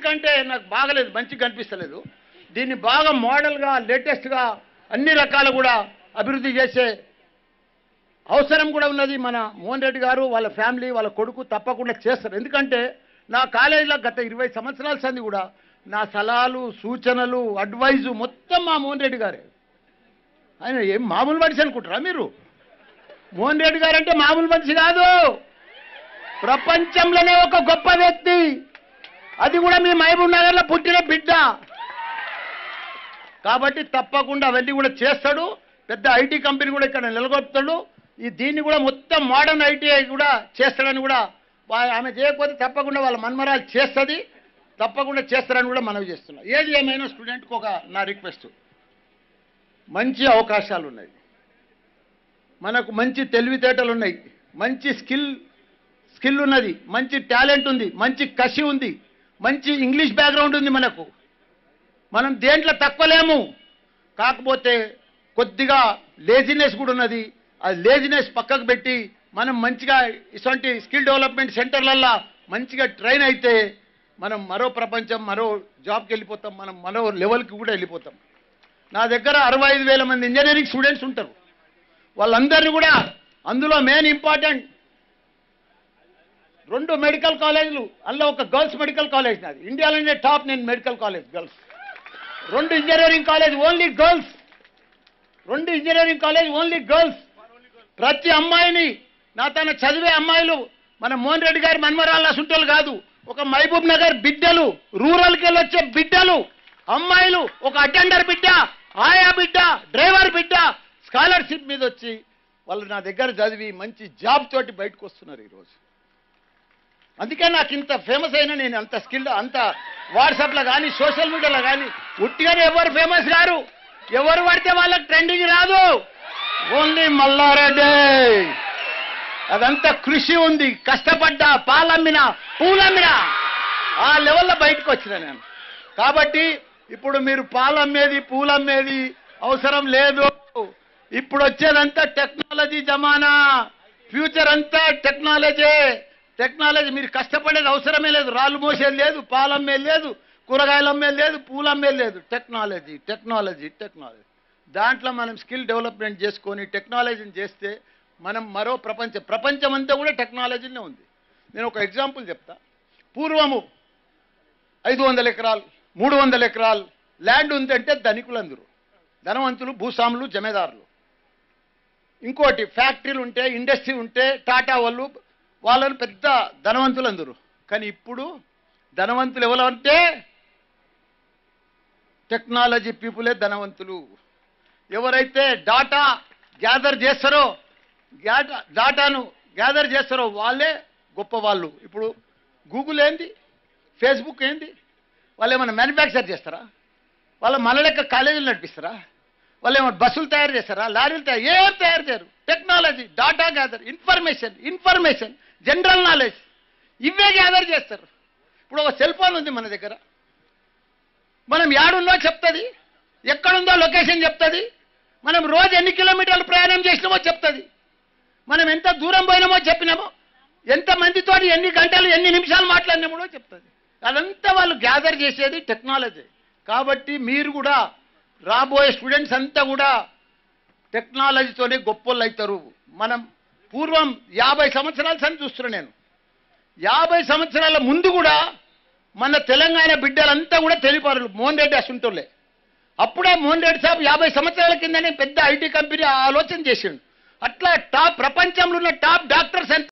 ఎందుకంటే నాకు బాగలేదు మంచిగా కనిపిస్తలేదు దీన్ని బాగా మోడల్గా లేటెస్ట్గా అన్ని రకాలు కూడా అభివృద్ధి చేసే అవసరం కూడా ఉన్నది మన మోహన్ రెడ్డి గారు వాళ్ళ ఫ్యామిలీ వాళ్ళ కొడుకు తప్పకుండా చేస్తారు ఎందుకంటే నా కాలేజీలో గత ఇరవై సంవత్సరాల సంది కూడా నా సలహాలు సూచనలు అడ్వైజు మొత్తం మా మోహన్ రెడ్డి గారే ఆయన ఏం మామూలు మనిషి అనుకుంటారా మీరు మోహన్ రెడ్డి గారు అంటే మామూలు మనిషి కాదు ప్రపంచంలోనే ఒక గొప్ప వ్యక్తి అది కూడా మీ మహబూబ్ నగర్లో పుట్టిన బిడ్డ కాబట్టి తప్పకుండా అవన్నీ కూడా చేస్తాడు పెద్ద ఐటీ కంపెనీ కూడా ఇక్కడ నిలగొడతాడు ఈ దీన్ని కూడా మొత్తం మోడర్న్ ఐటీఐ కూడా చేస్తాడని కూడా వా- ఆమె చేయకపోతే తప్పకుండా వాళ్ళ మన్మరాలు చేస్తుంది తప్పకుండా చేస్తారని కూడా మనవి చేస్తున్నా ఏది ఏమైనా స్టూడెంట్కి ఒక నా రిక్వెస్ట్ మంచి అవకాశాలు ఉన్నాయి మనకు మంచి తెలివితేటలు ఉన్నాయి మంచి స్కిల్ స్కిల్ ఉన్నది మంచి టాలెంట్ ఉంది మంచి కసి ఉంది మంచి ఇంగ్లీష్ బ్యాక్గ్రౌండ్ ఉంది మనకు మనం దేంట్లో తక్కువలేము కాకపోతే కొద్దిగా లేజినెస్ కూడా ఉన్నది ఆ లేజినెస్ పక్కకు పెట్టి మనం మంచిగా ఇటువంటి స్కిల్ డెవలప్మెంట్ సెంటర్లల్లో మంచిగా ట్రైన్ అయితే మనం మరో ప్రపంచం మరో జాబ్కి వెళ్ళిపోతాం మనం మరో లెవెల్కి కూడా వెళ్ళిపోతాం నా దగ్గర అరవై ఐదు వేల మంది ఇంజనీరింగ్ స్టూడెంట్స్ ఉంటారు వాళ్ళందరినీ కూడా అందులో మెయిన్ ఇంపార్టెంట్ రెండు మెడికల్ కాలేజీలు అందులో ఒక గర్ల్స్ మెడికల్ కాలేజ్ నాది ఇండియాలోనే టాప్ నేను మెడికల్ కాలేజ్ గర్ల్స్ రెండు ఇంజనీరింగ్ కాలేజ్ ఓన్లీ గర్ల్స్ రెండు ఇంజనీరింగ్ కాలేజ్ ఓన్లీ గర్ల్స్ ప్రతి అమ్మాయిని నా తన చదివే అమ్మాయిలు మన మోహన్ రెడ్డి గారి మన్మరాళ్ళ సుంటలు కాదు ఒక మహబూబ్ నగర్ బిడ్డలు రూరల్కి వెళ్ళి వచ్చే బిడ్డలు అమ్మాయిలు ఒక అటెండర్ బిడ్డ ఆయా బిడ్డ డ్రైవర్ బిడ్డ స్కాలర్షిప్ మీద వచ్చి వాళ్ళు నా దగ్గర చదివి మంచి జాబ్ తోటి బయటకు వస్తున్నారు ఈరోజు అందుకే నాకు ఇంత ఫేమస్ అయినా నేను అంత స్కిల్ అంత వాట్సాప్లో కానీ సోషల్ మీడియాలో కానీ ఉట్టిగానే ఎవరు ఫేమస్ గారు ఎవరు పడితే వాళ్ళకి ట్రెండింగ్ రాదు ఓన్లీ మల్లారెడ్డి అదంతా కృషి ఉంది కష్టపడ్డా పాలమ్మినా పూలమ్మినా ఆ లెవెల్లో బయటకు వచ్చిన నేను కాబట్టి ఇప్పుడు మీరు పాలమ్మేది పూలమ్మేది అవసరం లేదు ఇప్పుడు వచ్చేదంతా టెక్నాలజీ జమానా ఫ్యూచర్ అంతా టెక్నాలజీ టెక్నాలజీ మీరు కష్టపడేది అవసరమే లేదు రాళ్ళు మోసేది లేదు పాలమ్మేది లేదు కూరగాయలు అమ్మేది లేదు పూలు అమ్మేది లేదు టెక్నాలజీ టెక్నాలజీ టెక్నాలజీ దాంట్లో మనం స్కిల్ డెవలప్మెంట్ చేసుకొని టెక్నాలజీని చేస్తే మనం మరో ప్రపంచం ప్రపంచం అంతా కూడా టెక్నాలజీనే ఉంది నేను ఒక ఎగ్జాంపుల్ చెప్తా పూర్వము ఐదు వందల ఎకరాలు మూడు వందల ఎకరాలు ల్యాండ్ ఉందంటే ధనికులందరూ ధనవంతులు భూస్వాములు జమీదారులు ఇంకోటి ఫ్యాక్టరీలు ఉంటే ఇండస్ట్రీ ఉంటే టాటా వాళ్ళు వాళ్ళని పెద్ద ధనవంతులు అందరూ కానీ ఇప్పుడు ధనవంతులు ఎవరు అంటే టెక్నాలజీ పీపులే ధనవంతులు ఎవరైతే డాటా గ్యాదర్ చేస్తారో గ్యాటా డాటాను గ్యాదర్ చేస్తారో వాళ్ళే గొప్ప వాళ్ళు ఇప్పుడు గూగుల్ ఏంది ఫేస్బుక్ ఏంది వాళ్ళు ఏమైనా మ్యానుఫ్యాక్చర్ చేస్తారా వాళ్ళు మన లెక్క కాలేజీలు నడిపిస్తారా వాళ్ళు ఏమైనా బస్సులు తయారు చేస్తారా లారీలు తయారు ఏం తయారు చేయరు technology data gather information information general knowledge ఇవే గ్యాదర్ చేస్తారు ఇప్పుడు ఒక సెల్ ఫోన్ ఉంది మన దగ్గర మనం యాడుందో చెప్తుంది ఎక్కడుందో లొకేషన్ చెప్తుంది మనం రోజు ఎన్ని కిలోమీటర్లు ప్రయాణం చేసినామో చెప్తుంది మనం ఎంత దూరం పోయినామో చెప్పినామో ఎంత మందితో ఎన్ని గంటలు ఎన్ని నిమిషాలు మాట్లాడినామో కూడా చెప్తుంది అదంతా వాళ్ళు గ్యాదర్ చేసేది టెక్నాలజీ కాబట్టి మీరు కూడా రాబోయే స్టూడెంట్స్ అంతా కూడా టెక్నాలజీతోనే గొప్పోళ్ళు అవుతారు మనం పూర్వం యాభై సంవత్సరాల సని చూస్తున్నా నేను యాభై సంవత్సరాల ముందు కూడా మన తెలంగాణ బిడ్డలంతా కూడా తెలిపారు మోహన్ రెడ్డి అసుంటోళ్ళే అప్పుడే మోహన్ రెడ్డి సాబ్ యాభై సంవత్సరాల కిందనే పెద్ద ఐటీ కంపెనీ ఆలోచన చేసిండు అట్లా టాప్ ప్రపంచంలో ఉన్న టాప్ డాక్టర్స్ ఎంత